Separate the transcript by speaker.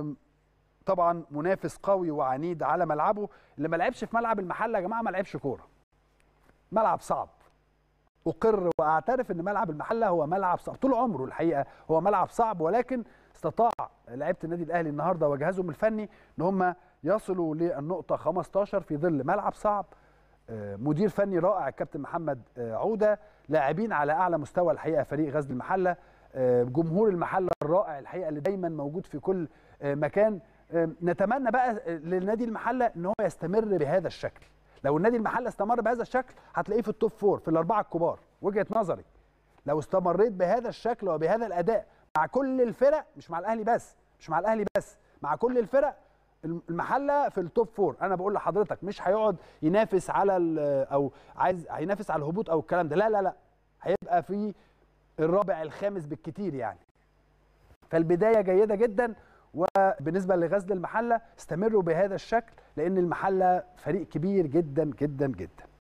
Speaker 1: آم، طبعا منافس قوي وعنيد على ملعبه اللي ما لعبش في ملعب المحله يا جماعه ما لعبش كوره ملعب صعب اقر واعترف ان ملعب المحله هو ملعب صعب طول عمره الحقيقه هو ملعب صعب ولكن استطاع لعيبه النادي الاهلي النهارده وجهازهم الفني ان هم يصلوا للنقطه 15 في ظل ملعب صعب آه، مدير فني رائع الكابتن محمد آه، عوده لاعبين على اعلى مستوى الحقيقه فريق غزل المحله آه، جمهور المحله الرائع الحقيقه اللي دايما موجود في كل آه، مكان آه، نتمنى بقى لنادي المحله ان هو يستمر بهذا الشكل لو النادي المحله استمر بهذا الشكل هتلاقيه في التوب فور في الاربعه الكبار وجهه نظري لو استمريت بهذا الشكل وبهذا الاداء مع كل الفرق مش مع الاهلي بس مش مع الاهلي بس مع كل الفرق المحله في التوب فور انا بقول لحضرتك مش هيقعد ينافس على ال- او عايز هينافس على الهبوط او الكلام ده لا لا لا هيبقى في الرابع الخامس بالكتير يعني فالبدايه جيده جدا وبالنسبه لغزل المحله استمروا بهذا الشكل لان المحله فريق كبير جدا جدا جدا